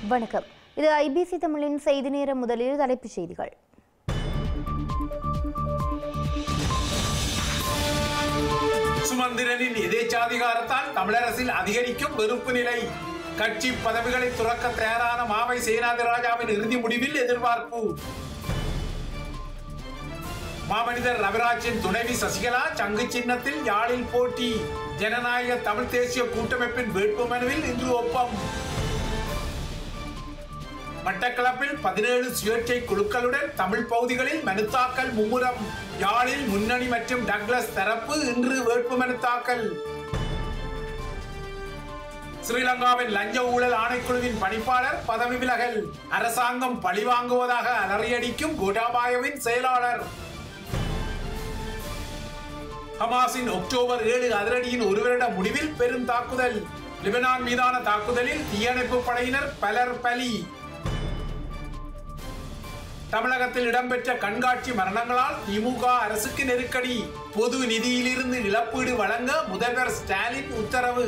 வணக்கம் இது ஐபிசி தமிழின் செய்தி நேர முதலில் தலைப்புச் செய்திகள் சுமந்திரனின் எதேச்சாதிகாரத்தால் தமிழரசில் அதிகரிக்கும் வெறுப்பு நிலை கட்சி பதவிகளை துறக்க தயாரான மாவை சேனாதிராஜாவின் இறுதி முடிவில் எதிர்பார்ப்பு மாமனிதர் ரவிராஜின் துணைவி சசிகலா சங்கு சின்னத்தில் யாழில் போட்டி ஜனநாயக தமிழ் தேசிய கூட்டமைப்பின் வேட்புமனுவில் இன்று ஒப்பம் மட்டக்களப்பில் பதினேழு சுயேட்சை குழுக்களுடன் தமிழ் பகுதிகளில் மனு தாக்கல் மும்முரம் யாழில் முன்னணி மற்றும் டக்ளஸ் தரப்பு இன்று வேட்புமனு தாக்கல் ஸ்ரீலங்காவின் லஞ்ச ஊழல் ஆணைக்குழுவின் பணிப்பாளர் பதவி விலகல் அரசாங்கம் பழிவாங்குவதாக அலறியடிக்கும் கோட்டாபாயவின் செயலாளர் ஹமாஸின் அக்டோபர் ஏழு அதிரடியின் ஒரு வருட முடிவில் பெரும் தாக்குதல் லிபனான் மீதான தாக்குதலில் தீயணைப்பு படையினர் பலர் பலி தமிழகத்தில் இடம்பெற்ற கண்காட்சி மரணங்களால் திமுக அரசுக்கு நெருக்கடி பொது நிதியிலிருந்து இழப்பீடு வழங்க முதல்வர் ஸ்டாலின் உத்தரவு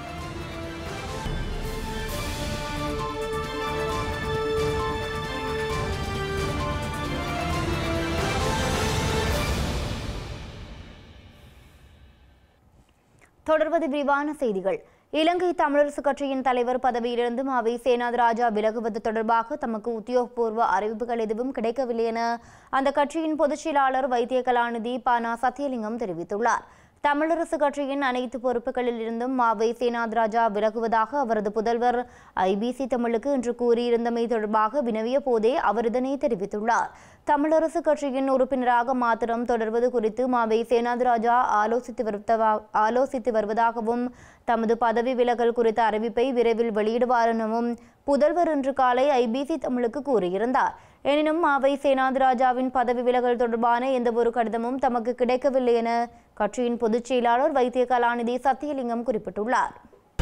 தொடர்வது விரிவான செய்திகள் இலங்கை தமிழரசு கட்சியின் தலைவர் பதவியிலிருந்து மாவை சேனாதிராஜா விலகுவது தொடர்பாக தமக்கு உத்தியோகபூர்வ அறிவிப்புகள் எதுவும் கிடைக்கவில்லை என அந்த கட்சியின் பொதுச் செயலாளர் வைத்திய கலாநிதி பானா சத்தியலிங்கம் தெரிவித்துள்ளார் தமிழரசு கட்சியின் அனைத்து பொறுப்புகளில் இருந்தும் மாவை சேனாதிராஜா விலகுவதாக அவரது புதல்வர் ஐபிசி தமிழுக்கு இன்று கூறியிருந்தமை தொடர்பாக வினவிய போதே அவர் இதனை தெரிவித்துள்ளார் தமிழரசு கட்சியின் உறுப்பினராக மாத்திரம் தொடர்வது குறித்து மாவை சேனாதிராஜா ஆலோசித்து வருவதா ஆலோசித்து வருவதாகவும் தமது பதவி விலகல் குறித்த அறிவிப்பை விரைவில் வெளியிடுவார் எனவும் புதல்வர் இன்று காலை ஐபிசி தமிழுக்கு கூறியிருந்தார் எனினும் மாவை சேனாதிராஜாவின் பதவி விலகல் தொடர்பான எந்தவொரு கடிதமும் தமக்கு கிடைக்கவில்லை என கட்சியின் பொதுச் செயலாளர் வைத்திய கலாநிதி சத்தியலிங்கம் குறிப்பிட்டுள்ளார்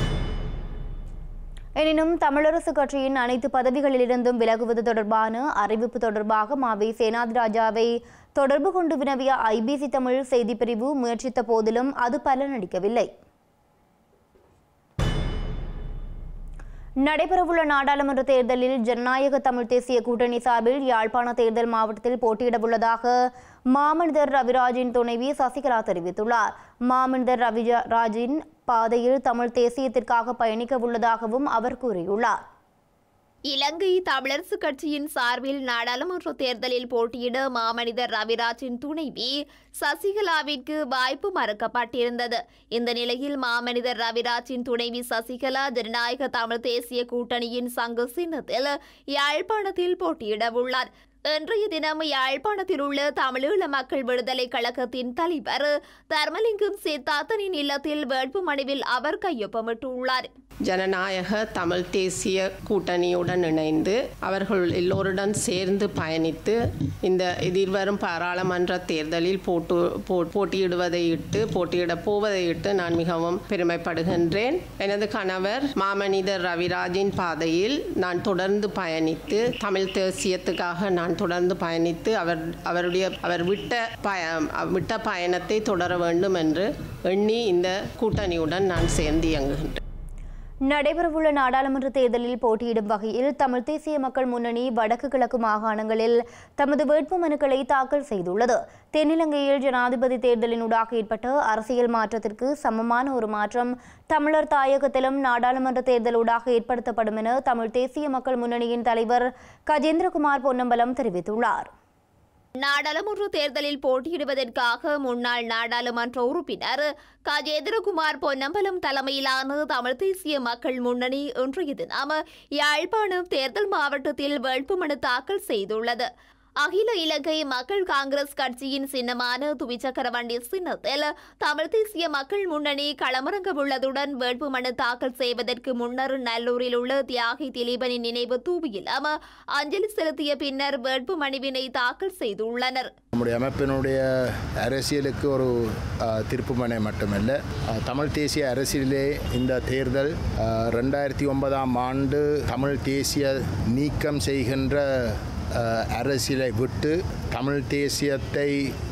எனினும் தமிழரசு கட்சியின் அனைத்து பதவிகளிலிருந்தும் விலகுவது தொடர்பான அறிவிப்பு தொடர்பாக மாவை சேனாதிராஜாவை தொடர்பு கொண்டு வினவிய ஐபிசி தமிழ் செய்திப்பிரிவு முயற்சித்த போதிலும் அது பலனளிக்கவில்லை நடைபெறவுள்ள நாடாளுமன்ற தேர்தலில் ஜனநாயக தமிழ் தேசிய கூட்டணி சார்பில் யாழ்ப்பாண தேர்தல் மாவட்டத்தில் போட்டியிடவுள்ளதாக மாமனிதர் ரவிராஜின் துணைவி சசிகலா தெரிவித்துள்ளார் மாமனிதர் ரவிராஜின் பாதையில் தமிழ் தேசியத்திற்காக பயணிக்க உள்ளதாகவும் அவர் கூறியுள்ளார் இலங்கை தமிழரசு கட்சியின் சார்பில் நாடாளுமன்ற தேர்தலில் போட்டியிட மாமனிதர் ரவிராஜின் துணைவி சசிகலாவிற்கு வாய்ப்பு மறுக்கப்பட்டிருந்தது இந்த நிலையில் மாமனிதர் ரவிராஜின் துணைவி சசிகலா ஜனநாயக தமிழ் தேசிய கூட்டணியின் சங்க சின்னத்தில் யாழ்ப்பாணத்தில் போட்டியிட உள்ளார் இன்றைய தினம் யாழ்ப்பாணத்தில் உள்ள தமிழீழ மக்கள் விடுதலை கழகத்தின் தலைவர் தர்மலிங்கம் சித்தார்த்தனின் இல்லத்தில் வேட்புமனுவில் அவர் கையொப்பமிட்டுள்ளார் ஜனநாயக தமிழ் தேசிய கூட்டணியுடன் இணைந்து அவர்கள் எல்லோருடன் சேர்ந்து பயணித்து இந்த எதிர்வரும் பாராளுமன்ற தேர்தலில் போட்டு போ- போட்டியிடுவதை இட்டு போட்டியிடப் போவதை இட்டு நான் மிகவும் பெருமைப்படுகின்றேன் எனது கணவர் மாமனிதர் ரவிராஜின் பாதையில் நான் தொடர்ந்து பயணித்து தமிழ் தேசியத்துக்காக நான் தொடர்ந்து பயணித்து அவர் அவருடைய அவர் விட்ட பய விட்ட பயணத்தை தொடர வேண்டும் என்று எண்ணி இந்த கூட்டணியுடன் நான் சேர்ந்து இயங்குகின்றேன் நடைபெறவுள்ள நாடாளுமன்ற தேர்தலில் போட்டியிடும் வகையில் தமிழ் தேசிய மக்கள் முன்னணி வடக்கு கிழக்கு மாகாணங்களில் தமது வேட்புமனுக்களை தாக்கல் செய்துள்ளது தென்னிலங்கையில் ஜனாதிபதி தேர்தலினூடாக ஏற்பட்ட அரசியல் மாற்றத்திற்கு சமமான ஒரு மாற்றம் தமிழர் தாயகத்திலும் நாடாளுமன்ற தேர்தலூடாக ஏற்படுத்தப்படும் என தமிழ் தேசிய மக்கள் முன்னணியின் தலைவர் கஜேந்திரகுமார் பொன்னம்பலம் தெரிவித்துள்ளார் நாடாளுமன்ற தேர்தலில் போட்டியிடுவதற்காக முன்னாள் நாடாளுமன்ற உறுப்பினர் கஜேந்திரகுமார் பொன்னம்பலம் தலைமையிலான தமிழ் தேசிய மக்கள் முன்னணி இன்றைய தினம் யாழ்ப்பாணம் தேர்தல் மாவட்டத்தில் வேட்புமனு தாக்கல் செய்துள்ளது அகில இலங்கை மக்கள் காங்கிரஸ் கட்சியின் சின்னமான துவிச்சக்கர வண்டி சின்னத்தில் தமிழ் தேசிய மக்கள் முன்னணி களமிறங்க உள்ளதுடன் வேட்புமனு தாக்கல் செய்வதற்கு முன்னர் நல்லூரில் உள்ள தியாகி திலீபனின் நினைவு தூவியிலும் அஞ்சலி செலுத்திய பின்னர் வேட்புமனுவினை தாக்கல் செய்துள்ளனர் நம்முடைய அமைப்பினுடைய அரசியலுக்கு ஒரு அஹ், திருப்புமனை மட்டுமல்ல அஹ், தமிழ் தேசிய அரசியலிலே இந்த தேர்தல் அஹ், ரெண்டாயிரத்தி ஒன்பதாம் ஆண்டு தமிழ் தேசிய நீக்கம் செய்கின்ற அஹ், அரசியலை விட்டு தமிழ் தேசியத்தை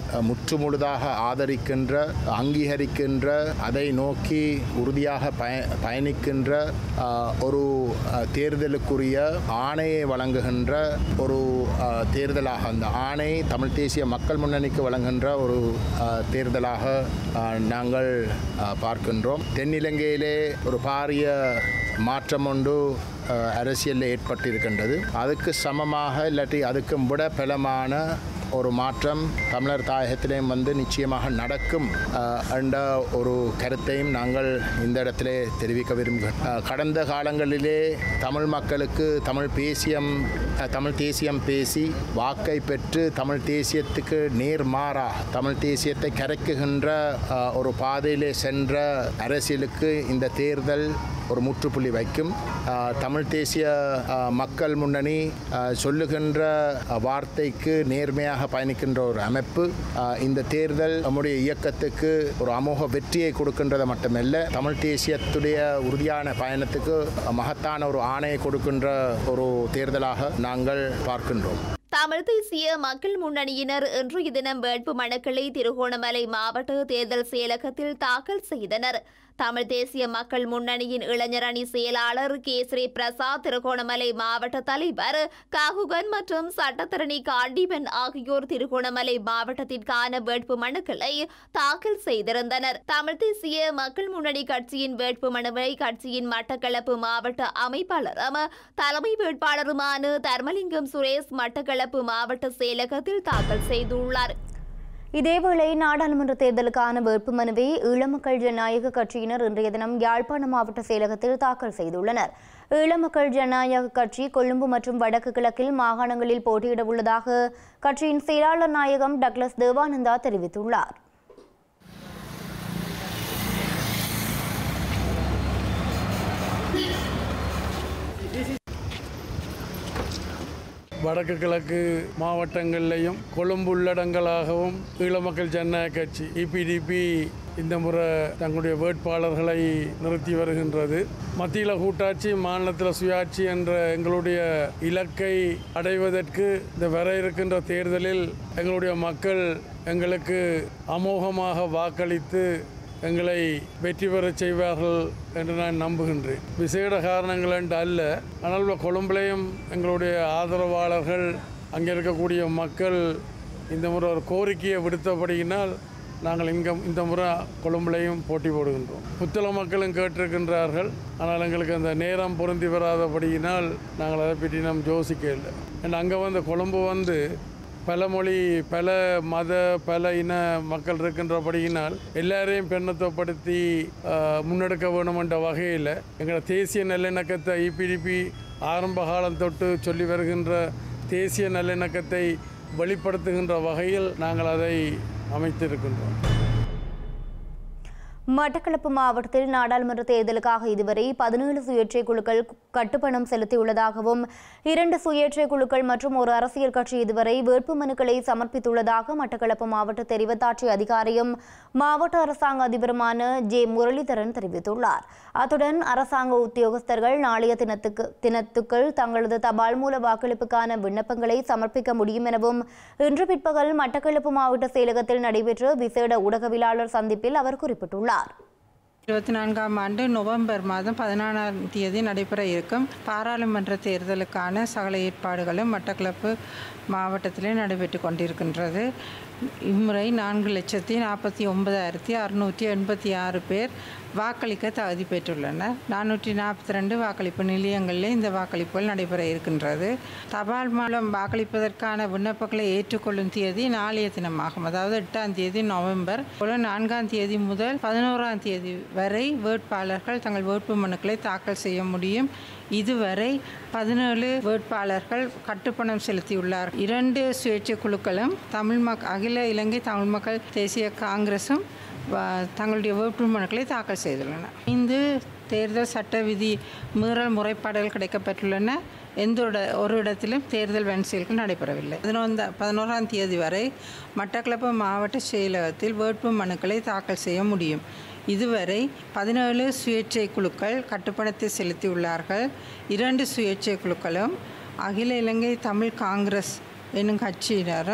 அஹ், முற்றுமுழுதாக ஆதரிக்கின்ற அங்கீகரிக்கின்ற அதை நோக்கி உறுதியாக பய பயணிக்கின்ற அஹ், ஒரு அஹ், தேர்தலுக்குரிய ஆணையை வழங்குகின்ற ஒரு அஹ், தேர்தலாக அந்த ஆணை தமிழ் தேசிய மக்கள் முன்னணிக்கு வழங்குகின்ற ஒரு அஹ், தேர்தலாக அஹ், நாங்கள் அஹ், பார்க்கின்றோம் தென்னிலங்கையிலே ஒரு பாரிய மாற்றம் ஒன்று அஹ், அரசியலில் ஏற்பட்டிருக்கின்றது அதுக்கு சமமாக இல்லாட்டி அதுக்கு விட பலமான ஒரு மாற்றம் தமிழர் தாயகத்திலேயும் வந்து நிச்சயமாக நடக்கும் அஹ், என்ற ஒரு கருத்தையும் நாங்கள் இந்த இடத்திலே தெரிவிக்க விரும்புகிறோம் அஹ், கடந்த காலங்களிலே தமிழ் மக்களுக்கு தமிழ் பேசியம் அஹ், தமிழ் தேசியம் பேசி வாக்கை பெற்று தமிழ் தேசியத்துக்கு நேர்மாறாக தமிழ் தேசியத்தை கரைக்குகின்ற அஹ், ஒரு பாதையிலே சென்ற அரசியலுக்கு இந்த தேர்தல் ஒரு முற்றுப்புள்ளி வைக்கும் அஹ், தமிழ் தேசிய அஹ், மக்கள் முன்னணி அஹ், சொல்லுகின்ற அஹ், வார்த்தைக்கு நேர்மையாக பயணிக்கின்ற ஒரு அமைப்பு அஹ், இந்த தேர்தல் நம்முடைய இயக்கத்துக்கு ஒரு அமோக வெற்றியை கொடுக்கின்றது மட்டுமல்ல தமிழ் தேசியத்துடைய உறுதியான பயணத்துக்கு மகத்தான ஒரு ஆணையை கொடுக்கின்ற ஒரு தேர்தலாக நாங்கள் பார்க்கின்றோம் தமிழ் தேசிய மக்கள் முன்னணியினர் இன்றைய தினம் வேட்பு மனுக்களை திருகோணமலை மாவட்ட தேர்தல் செயலகத்தில் தாக்கல் செய்தனர் தமிழ் தேசிய மக்கள் முன்னணியின் இளைஞர் அணி செயலாளர் கேசரி பிரசாத் திருகோணமலை மாவட்ட தலைவர் காகுகன் மற்றும் சட்டத்தரணி காண்டீபன் ஆகியோர் திருகோணமலை மாவட்டத்திற்கான வேட்பு மனுக்களை தாக்கல் செய்திருந்தனர் தமிழ் தேசிய மக்கள் முன்னணி கட்சியின் வேட்பு மனுவை கட்சியின் மட்டக்களப்பு மாவட்ட அமைப்பாளரும் தலைமை வேட்பாளருமான தர்மலிங்கம் சுரேஷ் மட்டக்களப்பு மாவட்ட செயலகத்தில் தாக்கல் செய்துள்ளார் இதேவேளை நாடாளுமன்ற தேர்தலுக்கான வேட்புமனுவை ஈழமக்கள் ஜனநாயக கட்சியினர் இன்றைய தினம் யாழ்ப்பாணம் மாவட்ட செயலகத்தில் தாக்கல் செய்துள்ளனர் ஈழமக்கள் ஜனநாயக கட்சி கொழும்பு மற்றும் வடக்கு கிழக்கில் மாகாணங்களில் போட்டியிட உள்ளதாக கட்சியின் செயலாளர் நாயகம் டக்ளஸ் தேவானந்தா தெரிவித்துள்ளார் வடக்கு கிழக்கு மாவட்டங்கள்லையும் கொழும்பு உள்ளடங்களாகவும் ஈழமக்கள் ஜனநாயக கட்சி இபிடிபி இந்த முறை தங்களுடைய வேட்பாளர்களை நிறுத்தி வருகின்றது மத்தியில் கூட்டாட்சி மாநிலத்தில் சுயாட்சி என்ற எங்களுடைய இலக்கை அடைவதற்கு இந்த வர இருக்கின்ற தேர்தலில் எங்களுடைய மக்கள் எங்களுக்கு அமோகமாக வாக்களித்து எங்களை வெற்றி பெறச் செய்வார்கள் என்று நான் நம்புகின்றேன் விசேட காரணங்கள் என்று அல்ல ஆனால் கொழும்புலையும் எங்களுடைய ஆதரவாளர்கள் அங்கே இருக்கக்கூடிய மக்கள் இந்த முறை ஒரு கோரிக்கையை விடுத்தபடியினால் நாங்கள் இங்கே இந்த முறை கொழும்புலையும் போட்டி போடுகின்றோம் புத்தள மக்களும் கேட்டிருக்கின்றார்கள் ஆனால் எங்களுக்கு அந்த நேரம் பொருந்தி வராதபடியினால் நாங்கள் அதை பற்றி நாம் யோசிக்க இல்லை ஏன்னா அங்கே வந்து கொழும்பு வந்து பல மொழி பல மத பல இன மக்கள் இருக்கின்றபடியினால் எல்லாரையும் பெண்ணத்துவப்படுத்தி ஆஹ், முன்னெடுக்க வேணும் என்ற வகையில் எங்களோட தேசிய நல்லிணக்கத்தை இபிடிபி ஆரம்ப காலம் தொட்டு சொல்லி வருகின்ற தேசிய நல்லிணக்கத்தை வெளிப்படுத்துகின்ற வகையில் நாங்கள் அதை அமைத்திருக்கின்றோம் மட்டக்களப்பு மாவட்டத்தில் நாடாளுமன்ற தேர்தலுக்காக இதுவரை பதினேழு சுயேட்சை குழுக்கள் கட்டுப்பணம் செலுத்தியுள்ளதாகவும் இரண்டு சுயேட்சை குழுக்கள் மற்றும் ஒரு அரசியல் கட்சி இதுவரை வேட்புமனுக்களை சமர்ப்பித்துள்ளதாக மட்டக்களப்பு மாவட்ட தெரிவத்தாட்சி அதிகாரியும் மாவட்ட அரசாங்க அதிபருமான ஜே முரளிதரன் தெரிவித்துள்ளார் அத்துடன் அரசாங்க உத்தியோகஸ்தர்கள் நாளைய தினத்துக்கு தினத்துக்குள் தங்களது தபால் மூல வாக்களிப்புக்கான விண்ணப்பங்களை சமர்ப்பிக்க முடியும் எனவும் இன்று பிற்பகல் மட்டக்களப்பு மாவட்ட செயலகத்தில் நடைபெற்ற விசேட ஊடகவியலாளர் சந்திப்பில் அவர் குறிப்பிட்டுள்ளார் இருபத்தி நான்காம் ஆண்டு நவம்பர் மாதம் பதினாறாம் தேதி நடைபெற இருக்கும் பாராளுமன்ற தேர்தலுக்கான சகல ஏற்பாடுகளும் மட்டக்களப்பு மாவட்டத்திலே நடைபெற்று கொண்டிருக்கின்றது இம்முறை நான்கு லட்சத்தி நாற்பத்தி ஒன்பதாயிரத்தி அறுநூற்றி எண்பத்தி ஆறு பேர் வாக்களிக்க தகுதி பெற்றுள்ளனர் நானூற்றி நாற்பத்தி ரெண்டு வாக்களிப்பு நிலையங்களில் இந்த வாக்களிப்புகள் நடைபெற இருக்கின்றது தபால் மூலம் வாக்களிப்பதற்கான விண்ணப்பங்களை ஏற்றுக்கொள்ளும் தேதி நாளைய தினமாகும் அதாவது எட்டாம் தேதி நவம்பர் போல நான்காம் தேதி முதல் பதினோராம் தேதி வரை வேட்பாளர்கள் தங்கள் வேட்பு மனுக்களை தாக்கல் செய்ய முடியும் இதுவரை பதினேழு வேட்பாளர்கள் கட்டுப்பணம் செலுத்தியுள்ளார் இரண்டு சுயேட்சை குழுக்களும் தமிழ் மக் அகில இலங்கை தமிழ் மக்கள் தேசிய காங்கிரசும் வ- தங்களுடைய வேட்பு மனுக்களை தாக்கல் செய்துள்ளன ஐந்து தேர்தல் சட்ட விதி மீறல் முறைப்பாடுகள் கிடைக்கப்பெற்றுள்ளன எந்த இட- ஒரு இடத்திலும் தேர்தல் வன்செயல்கள் நடைபெறவில்லை பதினொந்த பதினோராம் தேதி வரை மட்டக்களப்பு மாவட்ட செயலகத்தில் வேட்பு மனுக்களை தாக்கல் செய்ய முடியும் இதுவரை பதினேழு சுயேட்சை குழுக்கள் கட்டுப்பணத்தை செலுத்தியுள்ளார்கள் இரண்டு சுயேட்சை குழுக்களும் அகில இலங்கை தமிழ் காங்கிரஸ் என்னும் கட்சியினரும்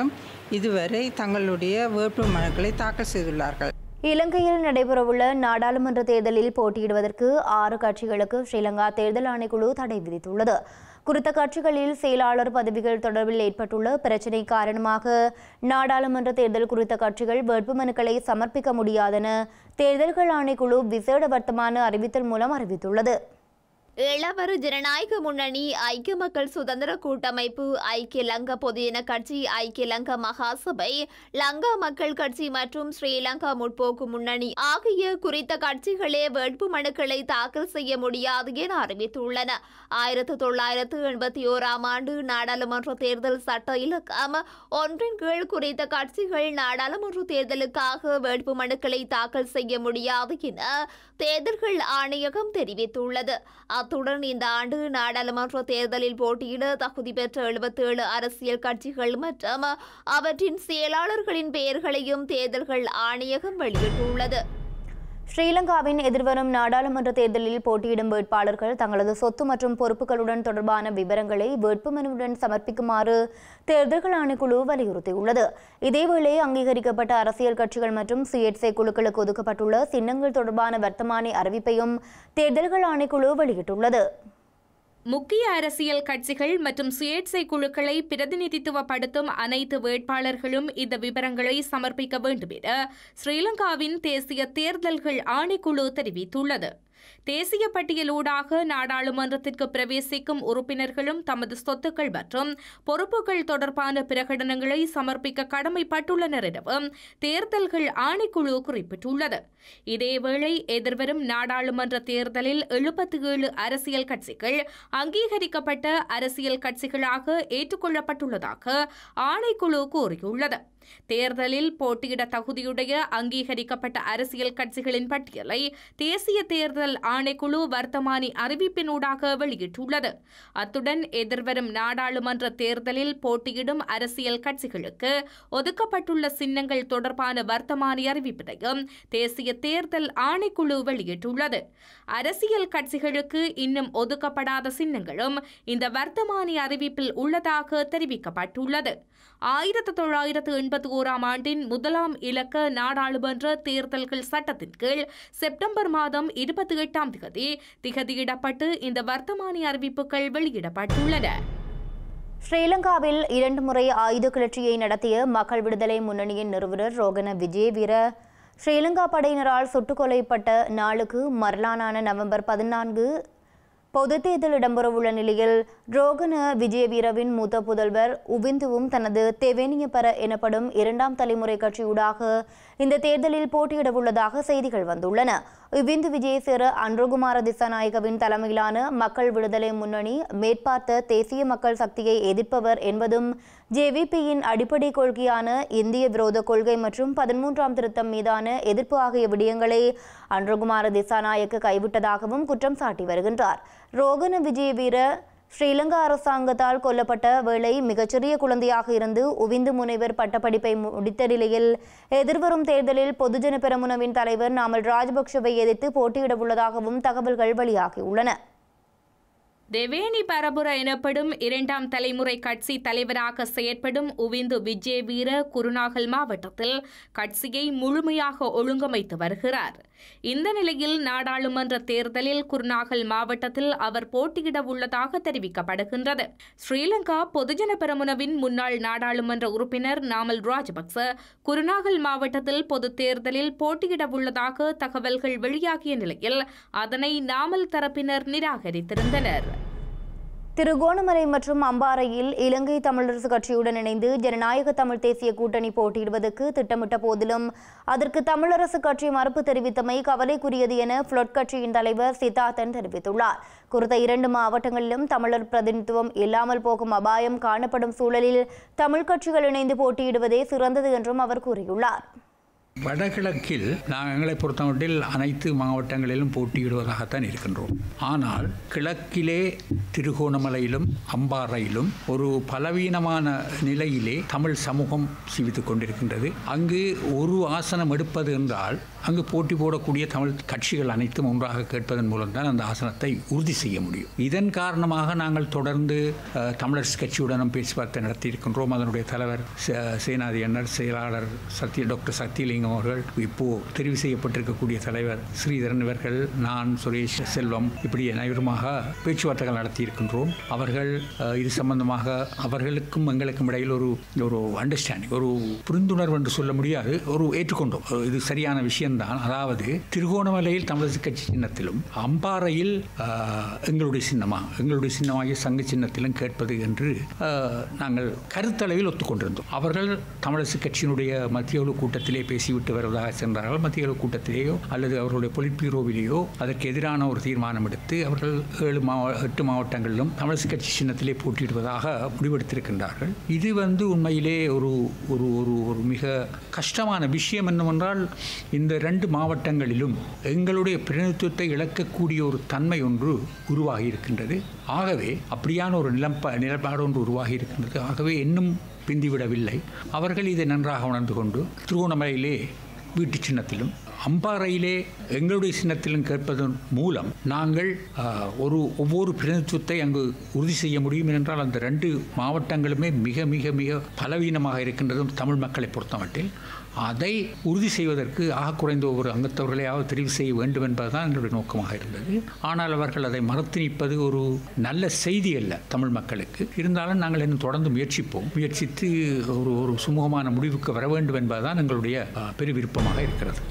இதுவரை தங்களுடைய வேட்பு மனுக்களை தாக்கல் செய்துள்ளார்கள் இலங்கையில் நடைபெறவுள்ள நாடாளுமன்ற தேர்தலில் போட்டியிடுவதற்கு ஆறு கட்சிகளுக்கு ஸ்ரீலங்கா தேர்தல் ஆணைக்குழு தடை விதித்துள்ளது குறித்த கட்சிகளில் செயலாளர் பதவிகள் தொடர்பில் ஏற்பட்டுள்ள பிரச்சினை காரணமாக நாடாளுமன்ற தேர்தல் குறித்த கட்சிகள் வேட்புமனுக்களை சமர்ப்பிக்க முடியாதென தேர்தல்கள் ஆணைக்குழு விசேட வர்த்தமான அறிவித்தல் மூலம் அறிவித்துள்ளது இளவரு ஜனநாயக முன்னணி ஐக்கிய மக்கள் சுதந்திர கூட்டமைப்பு ஐக்கிய லங்கா பொதுஜன கட்சி ஐக்கிய லங்கா மகாசபை லங்கா மக்கள் கட்சி மற்றும் ஸ்ரீலங்கா முற்போக்கு முன்னணி ஆகிய குறித்த கட்சிகளே வேட்பு மனுக்களை தாக்கல் செய்ய முடியாது என அறிவித்துள்ளன ஆயிரத்து தொள்ளாயிரத்து எண்பத்தி ஓராம் ஆண்டு நாடாளுமன்ற தேர்தல் சட்ட இலக்கம் ஒன்றின் கீழ் குறித்த கட்சிகள் நாடாளுமன்ற தேர்தலுக்காக வேட்பு மனுக்களை தாக்கல் செய்ய முடியாது என தேர்தல்கள் ஆணையகம் தெரிவித்துள்ளது அத்துடன் இந்த ஆண்டு நாடாளுமன்ற தேர்தலில் போட்டியிட தகுதி பெற்ற எழுபத்தேழு அரசியல் கட்சிகள் மற்றும் அவற்றின் செயலாளர்களின் பெயர்களையும் தேர்தல்கள் ஆணையகம் வெளியிட்டுள்ளது ஸ்ரீலங்காவின் எதிர்வரும் நாடாளுமன்ற தேர்தலில் போட்டியிடும் வேட்பாளர்கள் தங்களது சொத்து மற்றும் பொறுப்புகளுடன் தொடர்பான விவரங்களை வேட்புமனுவுடன் சமர்ப்பிக்குமாறு தேர்தல்கள் ஆணைக்குழு வலியுறுத்தியுள்ளது இதேவேளை அங்கீகரிக்கப்பட்ட அரசியல் கட்சிகள் மற்றும் சுயேட்சை குழுக்களுக்கு ஒதுக்கப்பட்டுள்ள சின்னங்கள் தொடர்பான வர்த்தமானி அறிவிப்பையும் தேர்தல்கள் ஆணைக்குழு வெளியிட்டுள்ளது முக்கிய அரசியல் கட்சிகள் மற்றும் சுயேட்சை குழுக்களை பிரதிநிதித்துவப்படுத்தும் அனைத்து வேட்பாளர்களும் இந்த விவரங்களை சமர்ப்பிக்க வேண்டும் என ஸ்ரீலங்காவின் தேசிய தேர்தல்கள் ஆணைக்குழு தெரிவித்துள்ளது தேசிய பட்டியலூடாக நாடாளுமன்றத்திற்கு பிரவேசிக்கும் உறுப்பினர்களும் தமது சொத்துக்கள் மற்றும் பொறுப்புகள் தொடர்பான பிரகடனங்களை சமர்ப்பிக்க கடமைப்பட்டுள்ளனர் எனவும் தேர்தல்கள் ஆணைக்குழு குறிப்பிட்டுள்ளது இதேவேளை எதிர்வரும் நாடாளுமன்ற தேர்தலில் எழுபத்தி ஏழு அரசியல் கட்சிகள் அங்கீகரிக்கப்பட்ட அரசியல் கட்சிகளாக ஏற்றுக்கொள்ளப்பட்டுள்ளதாக ஆணைக்குழு கூறியுள்ளது தேர்தலில் போட்டியிட தகுதியுடைய அங்கீகரிக்கப்பட்ட அரசியல் கட்சிகளின் பட்டியலை தேசிய தேர்தல் ஆணைக்குழு வர்த்தமானி அறிவிப்பினூடாக வெளியிட்டுள்ளது அத்துடன் எதிர்வரும் நாடாளுமன்ற தேர்தலில் போட்டியிடும் அரசியல் கட்சிகளுக்கு ஒதுக்கப்பட்டுள்ள சின்னங்கள் தொடர்பான வர்த்தமானி அறிவிப்பினையும் தேசிய தேர்தல் ஆணைக்குழு வெளியிட்டுள்ளது அரசியல் கட்சிகளுக்கு இன்னும் ஒதுக்கப்படாத சின்னங்களும் இந்த வர்த்தமானி அறிவிப்பில் உள்ளதாக தெரிவிக்கப்பட்டுள்ளது ஆயிரத்து தொள்ளாயிரத்து எண்பத்தி ஓராம் ஆண்டின் முதலாம் இலக்க நாடாளுமன்ற தேர்தல்கள் சட்டத்தின் கீழ் செப்டம்பர் மாதம் இருபத்தி எட்டாம் திகதி திகதியிடப்பட்டு இந்த வர்த்தமானி அறிவிப்புகள் வெளியிடப்பட்டுள்ளன ஸ்ரீலங்காவில் இரண்டு முறை ஆயுத கிளர்ச்சியை நடத்திய மக்கள் விடுதலை முன்னணியின் நிறுவனர் ரோகன விஜயவீர ஸ்ரீலங்கா படையினரால் சுட்டுக் கொலைப்பட்ட நாளுக்கு மரலானான நவம்பர் பதினான்கு பொதுத் தேர்தல் இடம்பெறவுள்ள நிலையில் ரோகன விஜயவீரவின் மூத்த புதல்வர் உபிந்துவும் தனது தெவெனியபர எனப்படும் இரண்டாம் தலைமுறை கட்சியூடாக இந்த தேர்தலில் போட்டியிடவுள்ளதாக செய்திகள் வந்துள்ளன உபிந்து விஜயசேர அன்ருகுமார திசாநாயகவின் தலைமையிலான மக்கள் விடுதலை முன்னணி மேற்பார்த்த தேசிய மக்கள் சக்தியை எதிர்ப்பவர் என்பதும் ஜேவிபியின் அடிப்படை கொள்கையான இந்திய விரோத கொள்கை மற்றும் பதிமூன்றாம் திருத்தம் மீதான எதிர்ப்பு ஆகிய விடயங்களை அன்ருகுமார திசாநாயக்க கைவிட்டதாகவும் குற்றம் சாட்டி வருகின்றார் ரோகன விஜயவீர ஸ்ரீலங்கா அரசாங்கத்தால் கொல்லப்பட்ட வேளை மிகச்சிறிய குழந்தையாக இருந்து உவிந்து முனைவர் பட்டப்படிப்பை முடித்த நிலையில் எதிர்வரும் தேர்தலில் பொதுஜன பெரமுனவின் தலைவர் நாமல் ராஜபக்ஷவை எதிர்த்து போட்டியிடவுள்ளதாகவும் தகவல்கள் வெளியாகியுள்ளன தெவேனி பரபுர எனப்படும் இரண்டாம் தலைமுறை கட்சி தலைவராக செயற்படும் உவிந்து விஜயவீர குருநாகல் மாவட்டத்தில் கட்சியை முழுமையாக ஒழுங்கமைத்து வருகிறார் இந்த நிலையில் நாடாளுமன்ற தேர்தலில் குருநாகல் மாவட்டத்தில் அவர் போட்டியிட உள்ளதாக தெரிவிக்கப்படுகின்றது ஸ்ரீலங்கா பொதுஜன பெரமுனவின் முன்னாள் நாடாளுமன்ற உறுப்பினர் நாமல் ராஜபக்ச குருநாகல் மாவட்டத்தில் பொதுத் தேர்தலில் போட்டியிட உள்ளதாக தகவல்கள் வெளியாகிய நிலையில் அதனை நாமல் தரப்பினர் நிராகரித்திருந்தனர் திருகோணமலை மற்றும் அம்பாறையில் இலங்கை தமிழரசு கட்சியுடன் இணைந்து ஜனநாயக தமிழ் தேசிய கூட்டணி போட்டியிடுவதற்கு திட்டமிட்ட போதிலும் அதற்கு தமிழரசு கட்சி மறுப்பு தெரிவித்தமை கவலைக்குரியது என புளொட் கட்சியின் தலைவர் சித்தார்த்தன் தெரிவித்துள்ளார் குறித்த இரண்டு மாவட்டங்களிலும் தமிழர் பிரதிநிதித்துவம் இல்லாமல் போகும் அபாயம் காணப்படும் சூழலில் தமிழ் கட்சிகள் இணைந்து போட்டியிடுவதே சிறந்தது என்றும் அவர் கூறியுள்ளார் வடகிழக்கில் நாங்கள் எங்களை பொறுத்தமட்டில் அனைத்து மாவட்டங்களிலும் போட்டியிடுவதாகத்தான் இருக்கின்றோம் ஆனால் கிழக்கிலே திருகோணமலையிலும் அம்பாறையிலும் ஒரு பலவீனமான நிலையிலே தமிழ் சமூகம் சிவித்துக் கொண்டிருக்கின்றது அங்கு ஒரு ஆசனம் எடுப்பது என்றால் அங்கு போட்டி போடக்கூடிய தமிழ் கட்சிகள் அனைத்தும் ஒன்றாக கேட்பதன் மூலம்தான் அந்த ஆசனத்தை உறுதி செய்ய முடியும் இதன் காரணமாக நாங்கள் தொடர்ந்து அஹ், தமிழரசு கட்சியுடனும் பேச்சுவார்த்தை நடத்தியிருக்கின்றோம் அதனுடைய தலைவர் சே- சேனாதி அண்ணர் செயலாளர் சத்ய டாக்டர் சக்திலிங்கம் அவர்கள் இப்போ தெரிவு செய்யப்பட்டிருக்கக்கூடிய தலைவர் ஸ்ரீதரன் இவர்கள் நான் சுரேஷ் செல்வம் இப்படி அனைவருமாக பேச்சுவார்த்தைகள் நடத்தியிருக்கின்றோம் அவர்கள் அஹ், இது சம்பந்தமாக அவர்களுக்கும் எங்களுக்கும் இடையில் ஒரு ஒரு அண்டர்ஸ்டாண்டிங் ஒரு புரிந்துணர்வு என்று சொல்ல முடியாது ஒரு ஏற்றுக்கொண்டோம் அஹ், இது சரியான விஷயம்தான் அதாவது திருகோணமலையில் தமிழரசு கட்சி சின்னத்திலும் அம்பாறையில் அஹ், எங்களுடைய சின்னமா எங்களுடைய சின்னமாகிய சங்க சின்னத்திலும் கேட்பது என்று அஹ், நாங்கள் கருத்தளவில் ஒத்துக்கொண்டிருந்தோம் அவர்கள் தமிழரசு கட்சியினுடைய மத்திய குழு கூட்டத்திலே பேசிவிட்டு வருவதாக சென்றார்கள் மத்திய குழு கூட்டத்திலேயோ அல்லது அவர்களுடைய பொலிட் பீரோவிலேயோ அதற்கு எதிரான ஒரு தீர்மானம் எடுத்து அவர்கள் ஏழு மாவ எட்டு மாவட்டங்களிலும் தமிழரசு கட்சி சின்னத்திலே போட்டியிடுவதாக முடிவெடுத்திருக்கின்றார்கள் இது வந்து உண்மையிலே ஒரு ஒரு ஒரு ஒரு மிக கஷ்டமான விஷயம் என்னவென்றால் இந்த ரெண்டு மாவட்டங்களிலும் எங்களுடைய பிரதிநிதித்துவத்தை இழக்கக்கூடிய ஒரு தன்மை ஒன்று உருவாகி இருக்கின்றது ஆகவே அப்படியான ஒரு நிலப்ப நிலப்பாடு ஒன்று உருவாகி இருக்கின்றது ஆகவே இன்னும் பிந்திவிடவில்லை அவர்கள் இதை நன்றாக உணர்ந்து கொண்டு திருவோணமலையிலே வீட்டு சின்னத்திலும் அம்பாறையிலே எங்களுடைய சின்னத்திலும் கேட்பதன் மூலம் நாங்கள் ஆஹ், ஒரு ஒவ்வொரு பிரதிநிதித்துவத்தை அங்கு உறுதி செய்ய முடியும் என்றால் அந்த ரெண்டு மாவட்டங்களுமே மிக மிக மிக பலவீனமாக இருக்கின்றதும் தமிழ் மக்களை பொறுத்தமட்டில் அதை உறுதி செய்வதற்கு ஆக குறைந்த ஒவ்வொரு அங்கத்தவர்களையாவது தெரிவு செய்ய வேண்டும் என்பதுதான் எங்களுடைய நோக்கமாக இருந்தது ஆனால் அவர்கள் அதை மறுத்து நிற்பது ஒரு நல்ல செய்தி அல்ல தமிழ் மக்களுக்கு இருந்தாலும் நாங்கள் இன்னும் தொடர்ந்து முயற்சிப்போம் முயற்சித்து ஒரு ஒரு சுமூகமான முடிவுக்கு வர வேண்டும் என்பதுதான் எங்களுடைய ஆஹ், பெரு விருப்பமாக இருக்கிறது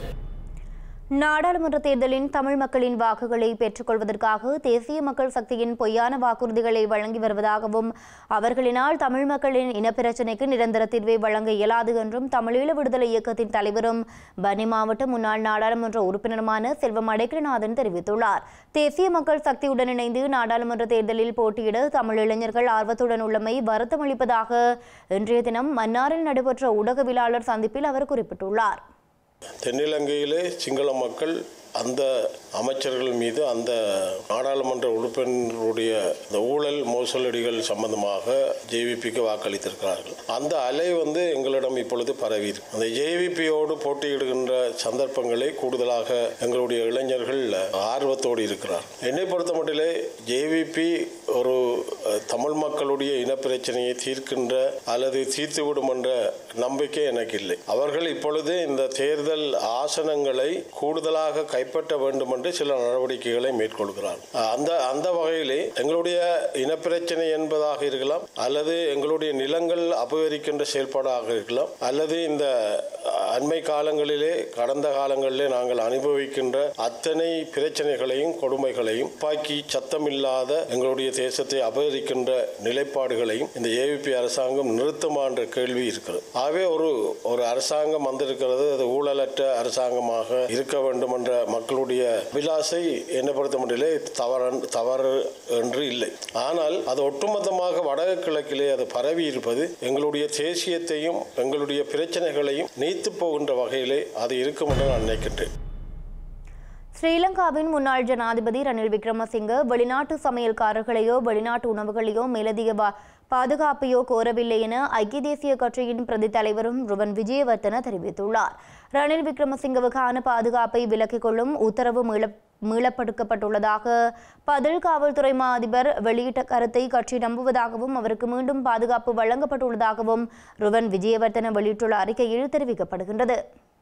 நாடாளுமன்ற தேர்தலின் தமிழ் மக்களின் வாக்குகளை பெற்றுக்கொள்வதற்காக தேசிய மக்கள் சக்தியின் பொய்யான வாக்குறுதிகளை வழங்கி வருவதாகவும் அவர்களினால் தமிழ் மக்களின் இனப்பிரச்சினைக்கு நிரந்தர தீர்வை வழங்க இயலாது என்றும் தமிழீழ விடுதலை இயக்கத்தின் தலைவரும் பனி மாவட்ட முன்னாள் நாடாளுமன்ற உறுப்பினருமான செல்வம் அடைக்கலநாதன் தெரிவித்துள்ளார் தேசிய மக்கள் சக்தியுடன் இணைந்து நாடாளுமன்ற தேர்தலில் போட்டியிட தமிழ் இளைஞர்கள் ஆர்வத்துடன் உள்ளமை வருத்தமளிப்பதாக இன்றைய தினம் மன்னாரில் நடைபெற்ற ஊடகவியலாளர் சந்திப்பில் அவர் குறிப்பிட்டுள்ளார் தென்னிலங்கையிலே சிங்கள மக்கள் அந்த அமைச்சர்கள் மீது அந்த நாடாளுமன்ற உறுப்பினருடைய இந்த ஊழல் மோசடிகள் சம்பந்தமாக ஜேவிபிக்கு வாக்களித்திருக்கிறார்கள் அந்த அலை வந்து எங்களிடம் இப்பொழுது பரவி இருக்கு அந்த ஜேவிபியோடு போட்டியிடுகின்ற சந்தர்ப்பங்களை கூடுதலாக எங்களுடைய இளைஞர்கள் ஆர்வத்தோடு இருக்கிறார் என்னை பொறுத்த மட்டிலே ஜேவிபி ஒரு அஹ், தமிழ் மக்களுடைய இனப்பிரச்சனையை தீர்க்கின்ற அல்லது தீர்த்துவிடும் என்ற நம்பிக்கை எனக்கு இல்லை அவர்கள் இப்பொழுது இந்த தேர்தல் ஆசனங்களை கூடுதலாக கைப்பற்ற வேண்டும் என்று சில நடவடிக்கைகளை மேற்கொள்கிறார் அந்த அந்த வகையிலே எங்களுடைய இனப்பிரச்சனை என்பதாக இருக்கலாம் அல்லது எங்களுடைய நிலங்கள் அபகரிக்கின்ற செயல்பாடாக இருக்கலாம் அல்லது இந்த அண்மை காலங்களிலே கடந்த காலங்களிலே நாங்கள் அனுபவிக்கின்ற அத்தனை பிரச்சனைகளையும் கொடுமைகளையும் பாக்கி சத்தமில்லாத எங்களுடைய தேசத்தை அபகரிக்கின்ற நிலைப்பாடுகளையும் இந்த ஏவிபி அரசாங்கம் நிறுத்துமா என்ற கேள்வி இருக்கிறது ஆகவே ஒரு ஒரு அரசாங்கம் வந்திருக்கிறது அது ஊழலற்ற அரசாங்கமாக இருக்க வேண்டும் என்ற மக்களுடைய அபிலாசை என்னை பொறுத்த மட்டிலே தவறு தவறு என்று இல்லை ஆனால் அது ஒட்டுமொத்தமாக வடக்கு கிழக்கிலே அது பரவி இருப்பது எங்களுடைய தேசியத்தையும் எங்களுடைய பிரச்சனைகளையும் நீத்து போகின்ற வகையிலே அது இருக்கும் என்று நான் நினைக்கின்றேன் ஸ்ரீலங்காவின் முன்னாள் ஜனாதிபதி ரணில் விக்ரமசிங்க வெளிநாட்டு சமையல்காரர்களையோ வெளிநாட்டு உணவுகளையோ மேலதிக பா- பாதுகாப்பையோ கோரவில்லை என ஐக்கிய தேசிய கட்சியின் பிரதி தலைவரும் ருவன் விஜயவர்த்தன தெரிவித்துள்ளார் ரணில் விக்ரமசிங்கவுக்கான பாதுகாப்பை விலக்கிக் கொள்ளும் உத்தரவு மீள மீளப்படுத்தப்பட்டுள்ளதாக பதில் காவல்துறை மா அதிபர் வெளியிட்ட கருத்தை கட்சி நம்புவதாகவும் அவருக்கு மீண்டும் பாதுகாப்பு வழங்கப்பட்டுள்ளதாகவும் ருவன் விஜயவர்த்தன வெளியிட்டுள்ள அறிக்கையில் தெரிவிக்கப்படுகின்றது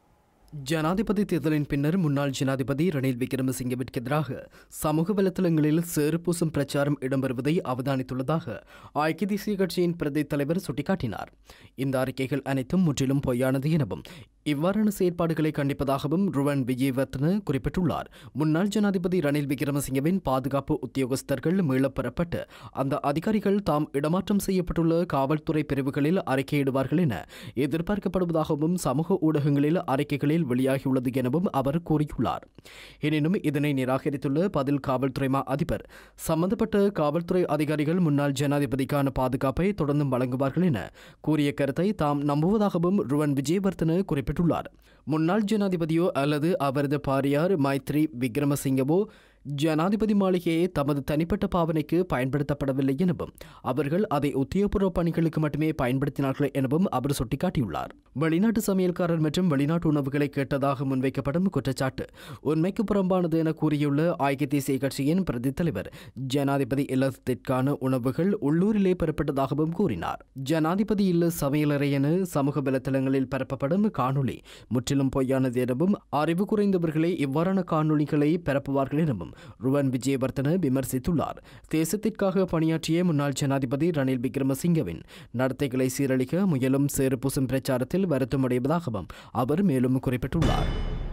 ஜனாதிபதி தேர்தலின் பின்னர் முன்னாள் ஜனாதிபதி ரணில் விக்ரமசிங்கவிற்கு எதிராக சமூக வலைத்தளங்களில் சேறுபூசும் பிரச்சாரம் இடம்பெறுவதை அவதானித்துள்ளதாக ஐக்கிய தேசிய கட்சியின் பிரதி தலைவர் சுட்டிக்காட்டினார் இந்த அறிக்கைகள் அனைத்தும் முற்றிலும் பொய்யானது எனவும் இவ்வாறான செயற்பாடுகளை கண்டிப்பதாகவும் ருவன் விஜயவர்த்தன குறிப்பிட்டுள்ளார் முன்னாள் ஜனாதிபதி ரணில் விக்ரமசிங்கவின் பாதுகாப்பு உத்தியோகஸ்தர்கள் மீளப்பெறப்பட்டு அந்த அதிகாரிகள் தாம் இடமாற்றம் செய்யப்பட்டுள்ள காவல்துறை பிரிவுகளில் அறிக்கையிடுவார்கள் என எதிர்பார்க்கப்படுவதாகவும் சமூக ஊடகங்களில் அறிக்கைகளில் வெளியாகியுள்ளது எனவும் அவர் கூறியுள்ளார் எனினும் இதனை நிராகரித்துள்ள பதில் காவல்துறை மா அதிபர் சம்பந்தப்பட்ட காவல்துறை அதிகாரிகள் முன்னாள் ஜனாதிபதிக்கான பாதுகாப்பை தொடர்ந்தும் வழங்குவார்கள் என கூறிய கருத்தை தாம் நம்புவதாகவும் ருவன் விஜயவர்த்தன குறிப்பிட்டுள்ளார் முன்னாள் ஜனாதிபதியோ அல்லது அவரது பாரியார் மைத்ரி விக்ரமசிங்கவோ ஜனாதிபதி மாளிகையை தமது தனிப்பட்ட பாவனைக்கு பயன்படுத்தப்படவில்லை எனவும் அவர்கள் அதை உத்தியோகபூர்வ பணிகளுக்கு மட்டுமே பயன்படுத்தினார்கள் எனவும் அவர் சுட்டிக்காட்டியுள்ளார் வெளிநாட்டு சமையல்காரர் மற்றும் வெளிநாட்டு உணவுகளை கேட்டதாக முன்வைக்கப்படும் குற்றச்சாட்டு உண்மைக்கு புறம்பானது என கூறியுள்ள ஐக்கிய தேசிய கட்சியின் பிரதி தலைவர் ஜனாதிபதி இல்லத்திற்கான உணவுகள் உள்ளூரிலே பெறப்பட்டதாகவும் கூறினார் ஜனாதிபதி இல்ல சமையலறை என சமூக வலைதளங்களில் பரப்பப்படும் காணொளி முற்றிலும் பொய்யானது எனவும் அறிவு குறைந்தவர்களே இவ்வாறான காணொளிகளை பரப்புவார்கள் எனவும் ருவன் விஜயவர்தன விமர்சித்துள்ளார் தேசத்திற்காக பணியாற்றிய முன்னாள் ஜனாதிபதி ரணில் விக்ரமசிங்கவின் நடத்தைகளை சீரழிக்க முயலும் சேறு பூசும் பிரச்சாரத்தில் வருத்தமடைவதாகவும் அவர் மேலும் குறிப்பிட்டுள்ளார்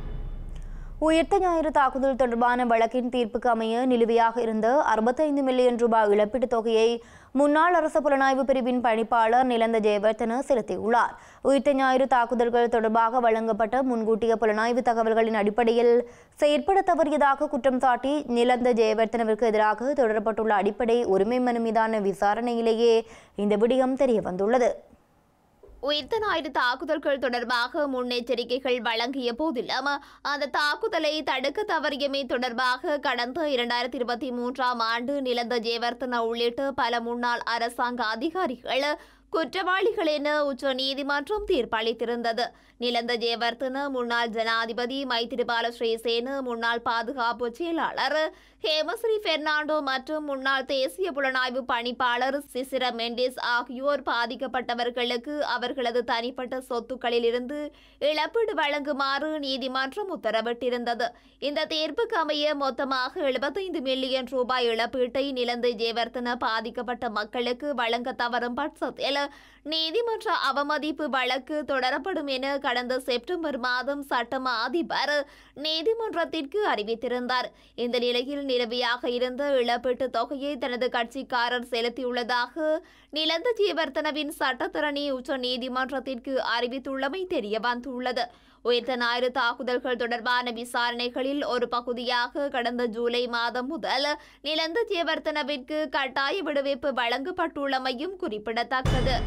உயிர்த்த ஞாயிறு தாக்குதல் தொடர்பான வழக்கின் தீர்ப்புக்கு அமைய நிலுவையாக இருந்த அறுபத்தைந்து மில்லியன் ரூபாய் இழப்பீட்டுத் தொகையை முன்னாள் அரசு புலனாய்வு பிரிவின் பணிப்பாளர் நிலந்த ஜெயவர்தன செலுத்தியுள்ளார் உயிர்த்த ஞாயிறு தாக்குதல்கள் தொடர்பாக வழங்கப்பட்ட முன்கூட்டிய புலனாய்வு தகவல்களின் அடிப்படையில் செயற்பட தவறியதாக குற்றம் சாட்டி நிலந்த ஜெயவர்தனவிற்கு எதிராக தொடரப்பட்டுள்ள அடிப்படை உரிமை மனு மீதான விசாரணையிலேயே இந்த விடயம் தெரியவந்துள்ளது உயிர்த்த ஞாயிறு தாக்குதல்கள் தொடர்பாக முன்னெச்சரிக்கைகள் வழங்கிய போதிலும் அந்த தாக்குதலை தடுக்க தவறியமை தொடர்பாக கடந்த இரண்டாயிரத்தி இருபத்தி மூன்றாம் ஆண்டு நிலந்த ஜெயவர்தன உள்ளிட்ட பல முன்னாள் அரசாங்க அதிகாரிகள் குற்றவாளிகள் என உச்ச நீதிமன்றம் தீர்ப்பளித்திருந்தது நிலந்த ஜெயவர்தன முன்னாள் ஜனாதிபதி மைத்திரிபால ஸ்ரீசேன முன்னாள் பாதுகாப்பு செயலாளர் ஹேமஸ்ரீ பெர்னாண்டோ மற்றும் முன்னாள் தேசிய புலனாய்வு பணிப்பாளர் சிசிர மெண்டிஸ் ஆகியோர் பாதிக்கப்பட்டவர்களுக்கு அவர்களது தனிப்பட்ட சொத்துக்களில் இருந்து இழப்பீடு வழங்குமாறு நீதிமன்றம் உத்தரவிட்டிருந்தது இந்த தீர்ப்புக்கு அமைய மொத்தமாக எழுபத்தைந்து மில்லியன் ரூபாய் இழப்பீட்டை நிலந்த ஜெயவர்தன பாதிக்கப்பட்ட மக்களுக்கு வழங்க தவறும் பட்சத்தில் நீதிமன்ற அவமதிப்பு வழக்கு தொடரப்படும் என கடந்த செப்டம்பர் மாதம் சட்டமா அதிபர் நீதிமன்றத்திற்கு அறிவித்திருந்தார் இந்த நிலையில் நிலவியாக இருந்த இழப்பீட்டுத் தொகையை தனது கட்சிக்காரர் செலுத்தியுள்ளதாக நிலந்த ஜீவர்த்தனவின் சட்டத்தரணி உச்ச நீதிமன்றத்திற்கு அறிவித்துள்ளமை தெரிய வந்துள்ளது உயிர்த்த ஞாயிறு தாக்குதல்கள் தொடர்பான விசாரணைகளில் ஒரு பகுதியாக கடந்த ஜூலை மாதம் முதல் நிலந்த ஜீவர்த்தனவிற்கு கட்டாய விடுவிப்பு வழங்கப்பட்டுள்ளமையும் குறிப்பிடத்தக்கது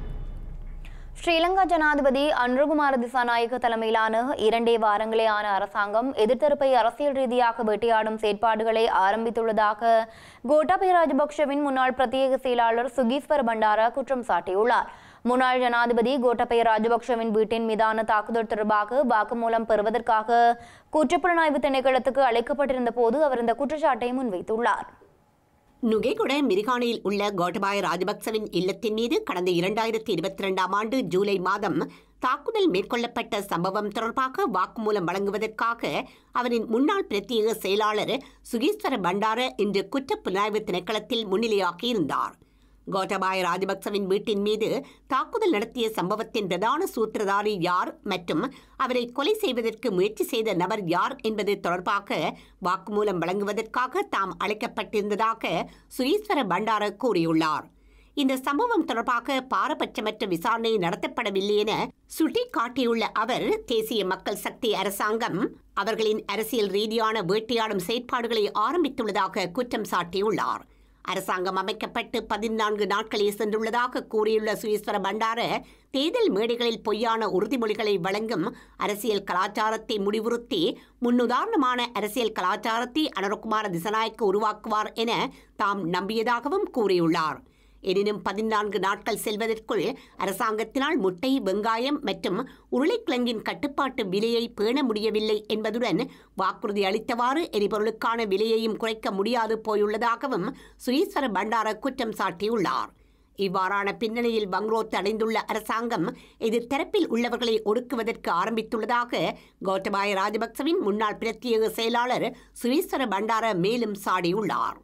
ஸ்ரீலங்கா ஜனாதிபதி அன்ருகுமார திசாநாயக்க தலைமையிலான இரண்டே வாரங்களே ஆன அரசாங்கம் எதிர்த்தரப்பை அரசியல் ரீதியாக வேட்டையாடும் செயற்பாடுகளை ஆரம்பித்துள்ளதாக கோட்டாபய ராஜபக்ஷவின் முன்னாள் பிரத்யேக செயலாளர் சுகீஸ்வர பண்டாரா குற்றம் சாட்டியுள்ளார் முன்னாள் ஜனாதிபதி கோட்டபய ராஜபக்ஷவின் வீட்டின் மீதான தாக்குதல் தொடர்பாக வாக்குமூலம் பெறுவதற்காக குற்றப்புலனாய்வு திணைக்களத்துக்கு அழைக்கப்பட்டிருந்த போது அவர் இந்த குற்றச்சாட்டை முன்வைத்துள்ளார் நுகேகுட மிரிகானியில் உள்ள கோட்டபாய ராஜபக்சவின் இல்லத்தின் மீது கடந்த இரண்டாயிரத்தி இருபத்தி ரெண்டாம் ஆண்டு ஜூலை மாதம் தாக்குதல் மேற்கொள்ளப்பட்ட சம்பவம் தொடர்பாக வாக்குமூலம் வழங்குவதற்காக அவரின் முன்னாள் பிரத்யேக செயலாளர் சுகீஸ்வர பண்டார இன்று குற்ற புலனாய்வு திணைக்களத்தில் முன்னிலையாகியிருந்தார் கோட்டபாய ராஜபக்சவின் வீட்டின் மீது தாக்குதல் நடத்திய சம்பவத்தின் பிரதான சூத்திரதாரி யார் மற்றும் அவரை கொலை செய்வதற்கு முயற்சி செய்த நபர் யார் என்பது தொடர்பாக வாக்குமூலம் வழங்குவதற்காக தாம் அழைக்கப்பட்டிருந்ததாக சுயீஸ்வர பண்டார கூறியுள்ளார் இந்த சம்பவம் தொடர்பாக பாரபட்சமற்ற விசாரணை நடத்தப்படவில்லை என சுட்டிக்காட்டியுள்ள அவர் தேசிய மக்கள் சக்தி அரசாங்கம் அவர்களின் அரசியல் ரீதியான வேட்டையாடும் செயற்பாடுகளை ஆரம்பித்துள்ளதாக குற்றம் சாட்டியுள்ளார் அரசாங்கம் அமைக்கப்பட்டு பதினான்கு நாட்களே சென்றுள்ளதாக கூறியுள்ள சுயஸ்வர பண்டார தேர்தல் மேடைகளில் பொய்யான உறுதிமொழிகளை வழங்கும் அரசியல் கலாச்சாரத்தை முடிவுறுத்தி முன்னுதாரணமான அரசியல் கலாச்சாரத்தை அனுரகுமார திசநாயக்க உருவாக்குவார் என தாம் நம்பியதாகவும் கூறியுள்ளார் எனினும் பதினான்கு நாட்கள் செல்வதற்குள் அரசாங்கத்தினால் முட்டை வெங்காயம் மற்றும் உருளைக்கிழங்கின் கட்டுப்பாட்டு விலையை பேண முடியவில்லை என்பதுடன் வாக்குறுதி அளித்தவாறு எரிபொருளுக்கான விலையையும் குறைக்க முடியாது போயுள்ளதாகவும் சுயீஸ்வர பண்டார குற்றம் சாட்டியுள்ளார் இவ்வாறான பின்னணியில் வங்குரோத்து அடைந்துள்ள அரசாங்கம் எதிர்த்தரப்பில் உள்ளவர்களை ஒடுக்குவதற்கு ஆரம்பித்துள்ளதாக கோட்டபாய ராஜபக்சவின் முன்னாள் பிரத்யேக செயலாளர் சுரீஸ்வர பண்டார மேலும் சாடியுள்ளார்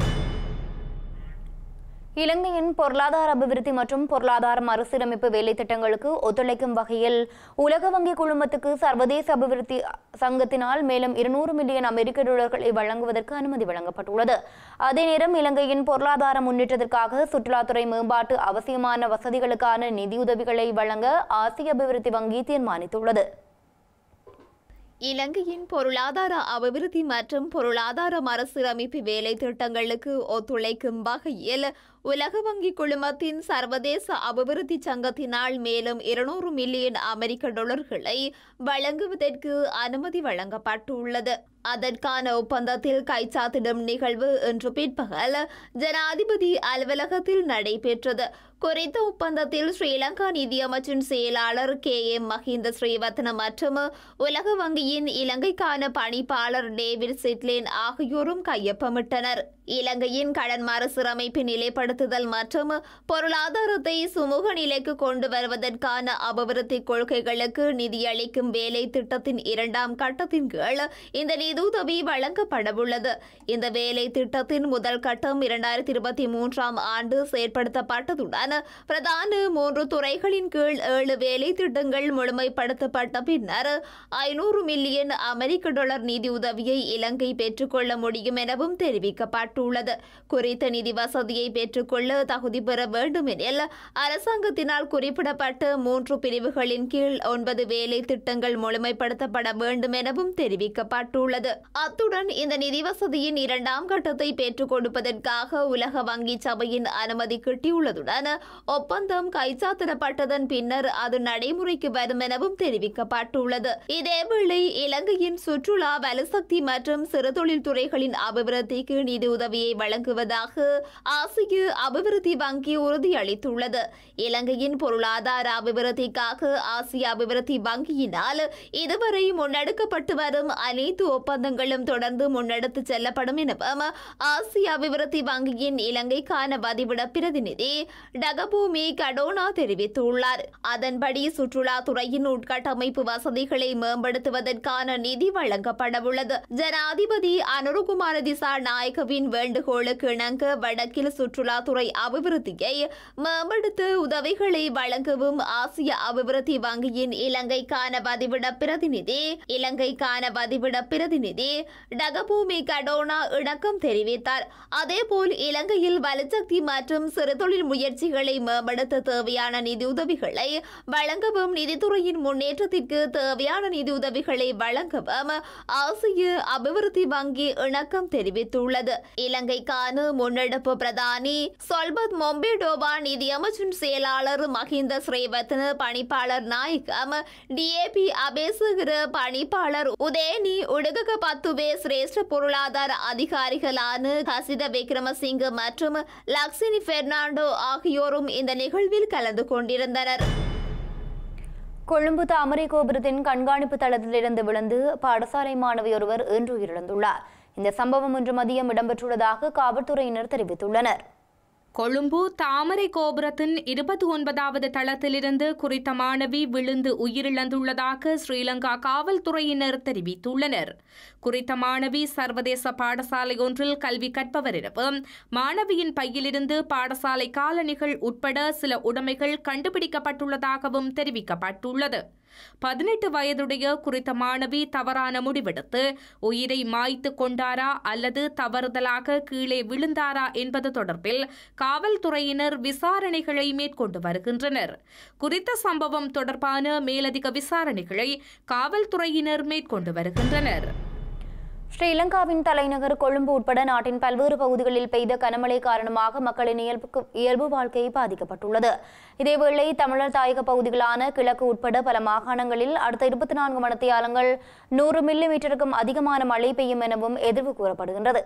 இலங்கையின் பொருளாதார அபிவிருத்தி மற்றும் பொருளாதார மறுசீரமைப்பு வேலை திட்டங்களுக்கு ஒத்துழைக்கும் வகையில் உலக வங்கி குழுமத்துக்கு சர்வதேச அபிவிருத்தி சங்கத்தினால் மேலும் இருநூறு மில்லியன் அமெரிக்க டாலர்களை வழங்குவதற்கு அனுமதி வழங்கப்பட்டுள்ளது அதே நேரம் இலங்கையின் பொருளாதார முன்னேற்றத்திற்காக சுற்றுலாத்துறை மேம்பாட்டு அவசியமான வசதிகளுக்கான நிதியுதவிகளை வழங்க ஆசிய அபிவிருத்தி வங்கி தீர்மானித்துள்ளது இலங்கையின் பொருளாதார அபிவிருத்தி மற்றும் பொருளாதார மறுசீரமைப்பு வேலை திட்டங்களுக்கு ஒத்துழைக்கும் வகையில் உலக வங்கி குழுமத்தின் சர்வதேச அபிவிருத்தி சங்கத்தினால் மேலும் இருநூறு மில்லியன் அமெரிக்க டாலர்களை வழங்குவதற்கு அனுமதி வழங்கப்பட்டுள்ளது அதற்கான ஒப்பந்தத்தில் கைச்சாத்திடும் நிகழ்வு இன்று பிற்பகல் ஜனாதிபதி அலுவலகத்தில் நடைபெற்றது குறித்த ஒப்பந்தத்தில் ஸ்ரீலங்கா நிதியமைச்சின் செயலாளர் கே எம் மஹிந்த ஸ்ரீவர்த்தன மற்றும் உலக வங்கியின் இலங்கைக்கான பணிப்பாளர் டேவிட் சிட்லின் ஆகியோரும் கையொப்பமிட்டனர் இலங்கையின் கடன் மறுசீரமைப்பு நிலைப்படுத்துதல் மற்றும் பொருளாதாரத்தை சுமூக நிலைக்கு கொண்டு வருவதற்கான அபிவிருத்தி கொள்கைகளுக்கு நிதியளிக்கும் வேலை திட்டத்தின் இரண்டாம் கட்டத்தின் கீழ் இந்த நிதியுதவி வழங்கப்படவுள்ளது இந்த வேலை திட்டத்தின் முதல் கட்டம் இரண்டாயிரத்தி இருபத்தி மூன்றாம் ஆண்டு செயற்படுத்தப்பட்டதுடன் பிரதான மூன்று துறைகளின் கீழ் ஏழு வேலை திட்டங்கள் முழுமைப்படுத்தப்பட்ட பின்னர் ஐநூறு மில்லியன் அமெரிக்க டாலர் நிதியுதவியை இலங்கை பெற்றுக்கொள்ள முடியும் எனவும் தெரிவிக்கப்பட்டுள்ளது குறித்த நிதி வசதியை பெற்றுக்கொள்ள தகுதி பெற வேண்டும் எனில் அரசாங்கத்தினால் குறிப்பிடப்பட்ட மூன்று பிரிவுகளின் கீழ் ஒன்பது வேலை திட்டங்கள் முழுமைப்படுத்தப்பட வேண்டும் எனவும் தெரிவிக்கப்பட்டுள்ளது அத்துடன் இந்த நிதி வசதியின் இரண்டாம் கட்டத்தை பெற்றுக் கொடுப்பதற்காக உலக வங்கி சபையின் அனுமதி கிட்டியுள்ளதுடன் ஒப்பந்தம் கைச்சாத்திடப்பட்டதன் பின்னர் அது நடைமுறைக்கு வரும் எனவும் தெரிவிக்கப்பட்டுள்ளது இதேவேளை இலங்கையின் சுற்றுலா வலுசக்தி மற்றும் சிறு தொழில் துறைகளின் அபிவிருத்திக்கு நிதி உதவியை வழங்குவதாக ஆசிய அபிவிருத்தி வங்கி உறுதியளித்துள்ளது இலங்கையின் பொருளாதார அபிவிருத்திக்காக ஆசிய அபிவிருத்தி வங்கியினால் இதுவரை முன்னெடுக்கப்பட்டு வரும் அனைத்து ஒப்பந்தங்களும் தொடர்ந்து முன்னெடுத்து செல்லப்படும் எனவும் ஆசிய அபிவிருத்தி வங்கியின் இலங்கைக்கான வதிவிட பிரதிநிதி டகபூமி கடோனா தெரிவித்துள்ளார் அதன்படி சுற்றுலாத்துறையின் உட்கட்டமைப்பு வசதிகளை மேம்படுத்துவதற்கான நிதி வழங்கப்படவுள்ளது ஜனாதிபதி அனுருகுமார திசா நாயகவின் வேண்டுகோளுக்கு இணங்க வடக்கில் சுற்றுலாத்துறை அபிவிருத்தியை மேம்படுத்த உதவிகளை வழங்கவும் ஆசிய அபிவிருத்தி வங்கியின் இலங்கைக்கான வதிவிட பிரதிநிதி இலங்கைக்கான வதிவிட பிரதிநிதி டகபூமி கடோனா இணக்கம் தெரிவித்தார் அதேபோல் இலங்கையில் வலுசக்தி மற்றும் சிறுதொழில் முயற்சிகளை மேம்படுத்த தேவையான நிதியுதவிகளை வழங்கவும் நிதித்துறையின் முன்னேற்றத்திற்கு தேவையான நிதியுதவிகளை வழங்கவும் ஆசிய அபிவிருத்தி வங்கி இணக்கம் தெரிவித்துள்ளது இலங்கைக்கான முன்னெடுப்பு பிரதானி சொல்பத் மொம்பேடோவா நிதியமைச்சின் செயலாளர் மஹிந்த ஸ்ரீவர்த்தன பணிப்பாளர் நாயகம் டிஏபி அபேசுகிற பணிப்பாளர் உதயனி உடுகக பத்துவே சிரேஷ்ட பொருளாதார அதிகாரிகளான ஹசித விக்ரமசிங்க மற்றும் லக்ஷினி பெர்னாண்டோ ஆகியோரும் இந்த நிகழ்வில் கலந்து கொண்டிருந்தனர் கொழும்பு தாமரை கோபுரத்தின் கண்காணிப்பு தளத்திலிருந்து விழுந்து பாடசாலை மாணவி ஒருவர் இன்று உயிரிழந்துள்ளார் இந்த சம்பவம் இன்று மதியம் இடம்பெற்றுள்ளதாக காவல்துறையினர் தெரிவித்துள்ளனர் கொழும்பு தாமரை கோபுரத்தின் இருபத்தி ஒன்பதாவது தளத்திலிருந்து குறித்த மாணவி விழுந்து உயிரிழந்துள்ளதாக ஸ்ரீலங்கா காவல்துறையினர் தெரிவித்துள்ளனர் குறித்த மாணவி சர்வதேச பாடசாலை ஒன்றில் கல்வி கற்பவர் எனவும் மாணவியின் பையிலிருந்து பாடசாலை காலணிகள் உட்பட சில உடைமைகள் கண்டுபிடிக்கப்பட்டுள்ளதாகவும் தெரிவிக்கப்பட்டுள்ளது பதினெட்டு வயதுடைய குறித்த மாணவி தவறான முடிவெடுத்து உயிரை மாய்த்து கொண்டாரா அல்லது தவறுதலாக கீழே விழுந்தாரா என்பது தொடர்பில் காவல்துறையினர் விசாரணைகளை மேற்கொண்டு வருகின்றனர் குறித்த சம்பவம் தொடர்பான மேலதிக விசாரணைகளை காவல்துறையினர் மேற்கொண்டு வருகின்றனர் ஸ்ரீலங்காவின் தலைநகர் கொழும்பு உட்பட நாட்டின் பல்வேறு பகுதிகளில் பெய்த கனமழை காரணமாக மக்களின் இயல்புக்கு இயல்பு வாழ்க்கை பாதிக்கப்பட்டுள்ளது இதேவேளை தமிழர் தாயக பகுதிகளான கிழக்கு உட்பட பல மாகாணங்களில் அடுத்த இருபத்தி நான்கு மணித்தியாலங்கள் நூறு மில்லி மீட்டருக்கும் அதிகமான மழை பெய்யும் எனவும் எதிர்வு கூறப்படுகின்றது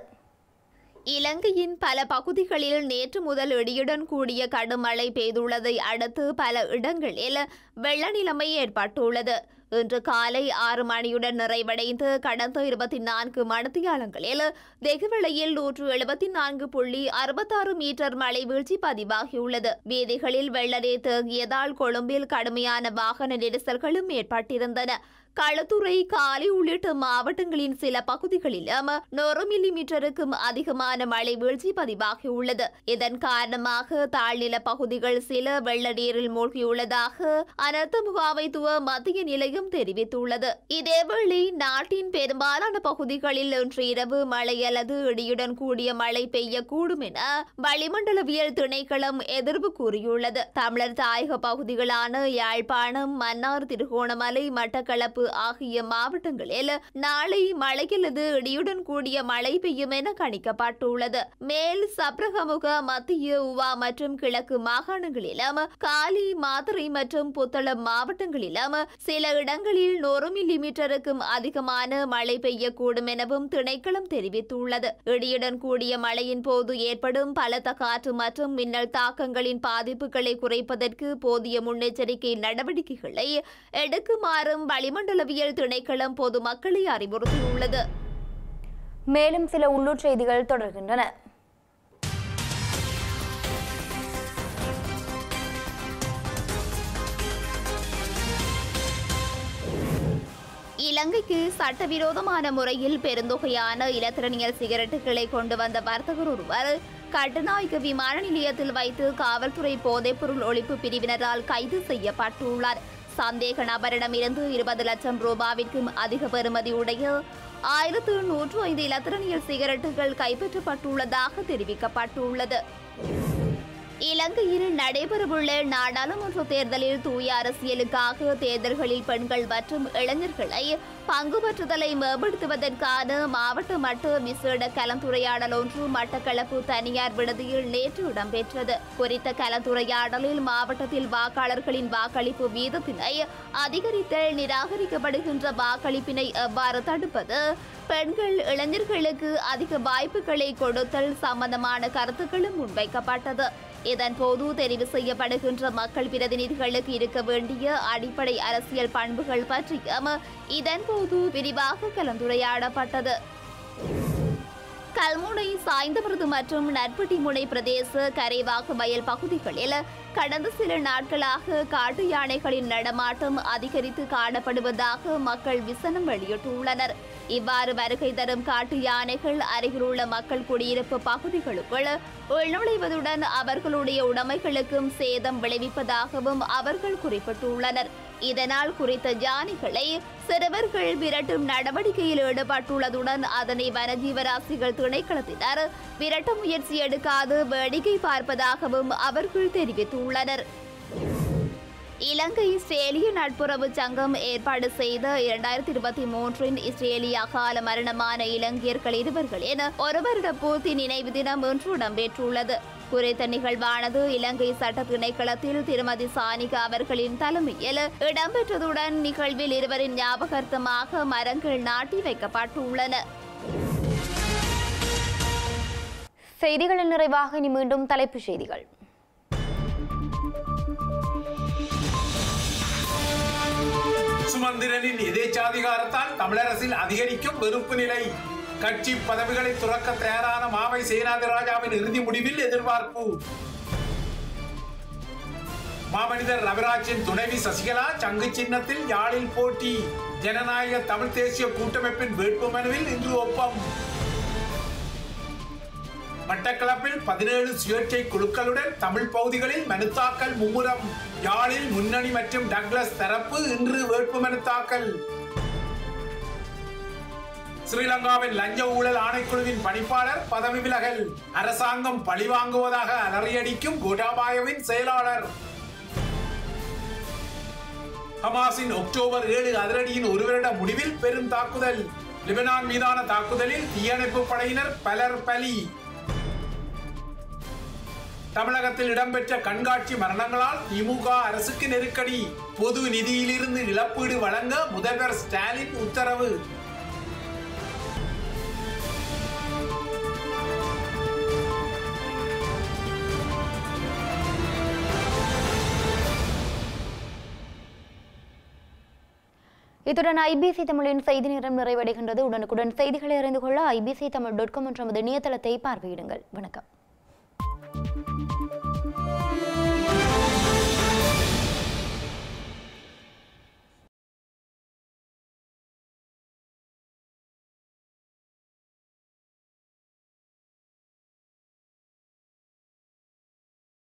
இலங்கையின் பல பகுதிகளில் நேற்று முதல் இடியுடன் கூடிய கடும் மழை பெய்துள்ளதை அடுத்து பல இடங்களில் வெள்ள நிலைமை ஏற்பட்டுள்ளது இன்று காலை ஆறு மணியுடன் நிறைவடைந்து கடந்த இருபத்தி நான்கு மணித்தியாலங்களில் வெகுவிளையில் நூற்று எழுபத்தி நான்கு புள்ளி அறுபத்தாறு மீட்டர் மழை வீழ்ச்சி பதிவாகியுள்ளது வீதிகளில் வெள்ளநீர் தேங்கியதால் கொழும்பில் கடுமையான வாகன நெரிசல்களும் ஏற்பட்டிருந்தன களுத்துறை காலி உள்ளிட்ட மாவட்டங்களின் சில பகுதிகளிலும் நூறு மில்லி மீட்டருக்கும் அதிகமான மழை வீழ்ச்சி பதிவாகியுள்ளது இதன் காரணமாக தாழ்நில பகுதிகள் சில வெள்ள நீரில் மூழ்கியுள்ளதாக அனர்த்த முகாமைத்துவ மத்திய நிலையம் தெரிவித்துள்ளது இதேவேளை நாட்டின் பெரும்பாலான பகுதிகளில் இன்று இரவு மழை அல்லது இடியுடன் கூடிய மழை பெய்யக்கூடும் என வளிமண்டலவியல் திணைக்களம் எதிர்ப்பு கூறியுள்ளது தமிழர் தாயக பகுதிகளான யாழ்ப்பாணம் மன்னார் திருகோணமலை மட்டக்களப்பு ஆகிய மாவட்டங்களில் நாளை மழை அல்லது இடியுடன் கூடிய மழை பெய்யும் என கணிக்கப்பட்டுள்ளது மேல் சப்ரகமுக மத்திய உவா மற்றும் கிழக்கு மாகாணங்களிலும் காலி மாத்தறை மற்றும் புத்தளம் மாவட்டங்களிலும் சில இடங்களில் நூறு மில்லிமீட்டருக்கும் அதிகமான மழை பெய்யக்கூடும் எனவும் திணைக்களம் தெரிவித்துள்ளது இடியுடன் கூடிய மழையின் போது ஏற்படும் பலத்த காற்று மற்றும் மின்னல் தாக்கங்களின் பாதிப்புகளை குறைப்பதற்கு போதிய முன்னெச்சரிக்கை நடவடிக்கைகளை எடுக்குமாறும் வளிமண்டலவியல் திணைக்களம் பொதுமக்களை அறிவுறுத்தியுள்ளது மேலும் சில உள்ளூர் செய்திகள் தொடர்கின்றன இலங்கைக்கு சட்டவிரோதமான முறையில் பெருந்தொகையான இலத்திரனியல் சிகரெட்டுகளை கொண்டு வந்த வர்த்தகர் ஒருவர் கட்டுநாயக்க விமான நிலையத்தில் வைத்து காவல்துறை போதைப்பொருள் ஒழிப்பு பிரிவினரால் கைது செய்யப்பட்டுள்ளார் சந்தேக நபரிடமிருந்து இருபது லட்சம் ரூபாவிற்கும் அதிக பெறுமதி உடைய ஆயிரத்து நூற்று ஐந்து இலத்திரனியல் சிகரெட்டுகள் கைப்பற்றப்பட்டுள்ளதாக தெரிவிக்கப்பட்டுள்ளது இலங்கையில் நடைபெறவுள்ள நாடாளுமன்ற தேர்தலில் தூய அரசியலுக்காக தேர்தல்களில் பெண்கள் மற்றும் இளைஞர்களை பங்கு பெற்றுதலை மேம்படுத்துவதற்கான மாவட்ட மட்ட விசேட கலந்துரையாடல் ஒன்று மட்டக்களப்பு தனியார் விடுதியில் நேற்று இடம்பெற்றது குறித்த கலந்துரையாடலில் மாவட்டத்தில் வாக்காளர்களின் வாக்களிப்பு வீதத்தினை அதிகரித்தல் நிராகரிக்கப்படுகின்ற வாக்களிப்பினை எவ்வாறு தடுப்பது பெண்கள் இளைஞர்களுக்கு அதிக வாய்ப்புகளை கொடுத்தல் சம்பந்தமான கருத்துக்களும் முன்வைக்கப்பட்டது இதன்போது தெரிவு செய்யப்படுகின்ற மக்கள் பிரதிநிதிகளுக்கு இருக்க வேண்டிய அடிப்படை அரசியல் பண்புகள் பற்றியும் இதன்போது விரிவாக கலந்துரையாடப்பட்டது கல்முனை சாய்ந்தமருது மற்றும் நற்பட்டி முனை பிரதேச கரைவாக்கு வயல் பகுதிகளில் கடந்த சில நாட்களாக காட்டு யானைகளின் நடமாட்டம் அதிகரித்து காணப்படுவதாக மக்கள் விசனம் வெளியிட்டுள்ளனர் இவ்வாறு வருகை தரும் காட்டு யானைகள் அருகிலுள்ள மக்கள் குடியிருப்பு பகுதிகளுக்குள் உள்நுழைவதுடன் அவர்களுடைய உடைமைகளுக்கும் சேதம் விளைவிப்பதாகவும் அவர்கள் குறிப்பிட்டுள்ளனர் இதனால் குறித்த யானைகளை சிறுவர்கள் விரட்டும் நடவடிக்கையில் ஈடுபட்டுள்ளதுடன் அதனை வனஜீவராசிகள் திணைக்களத்தினர் விரட்ட முயற்சி எடுக்காது வேடிக்கை பார்ப்பதாகவும் அவர்கள் தெரிவித்துள்ளனர் இலங்கை இஸ்ரேலிய நட்புறவு சங்கம் ஏற்பாடு செய்த இரண்டாயிரத்தி இருபத்தி மூன்றின் இஸ்ரேலிய அகால மரணமான இலங்கையர்கள் இருவர்களின் ஒரு வருட பூர்த்தி நினைவு தினம் இன்று இடம்பெற்றுள்ளது குறித்த நிகழ்வானது இலங்கை சட்ட திணைக்களத்தில் திருமதி சானிகா அவர்களின் தலைமையில் இடம்பெற்றதுடன் நிகழ்வில் இருவரின் ஞாபகார்த்தமாக மரங்கள் நாட்டி வைக்கப்பட்டுள்ளன செய்திகளின் நிறைவாக இனி மீண்டும் தலைப்புச் செய்திகள் சுமந்திரனின் எதேச்சாதிகாரத்தால் தமிழரசில் அதிகரிக்கும் வெறுப்பு நிலை கட்சி பதவிகளை துறக்க தயாரான மாவை சேனாதிராஜாவின் இறுதி முடிவில் எதிர்பார்ப்பு மாமனிதர் ரவிராஜின் துணைவி சசிகலா சங்கு சின்னத்தில் யாழில் போட்டி ஜனநாயக தமிழ் தேசிய கூட்டமைப்பின் வேட்புமனுவில் இன்று ஒப்பம் மட்டக்களப்பில் பதினேழு சுயேட்சை குழுக்களுடன் தமிழ் பகுதிகளில் மனு தாக்கல் மும்முரம் யாழில் முன்னணி மற்றும் டக்ளஸ் தரப்பு இன்று வேட்புமனு தாக்கல் ஸ்ரீலங்காவின் லஞ்ச ஊழல் ஆணைக்குழுவின் பணிப்பாளர் பதவி விலகல் அரசாங்கம் பழிவாங்குவதாக அலறியடிக்கும் கோட்டாபாயவின் செயலாளர் ஹமாஸின் அக்டோபர் ஏழு அதிரடியின் ஒரு வருட முடிவில் பெரும் தாக்குதல் லிபனான் மீதான தாக்குதலில் தீயணைப்பு படையினர் பலர் பலி தமிழகத்தில் இடம்பெற்ற கண்காட்சி மரணங்களால் திமுக அரசுக்கு நெருக்கடி பொது நிதியிலிருந்து இழப்பீடு வழங்க முதல்வர் ஸ்டாலின் உத்தரவு இத்துடன் ஐபிசி தமிழின் செய்தி நேரம் நிறைவடைகின்றது உடனுக்குடன் செய்திகளை அறிந்து கொள்ள ஐபிசி தமிழ் டாட் காம் என்ற நமது இணையதளத்தை பார்வையிடுங்கள் வணக்கம்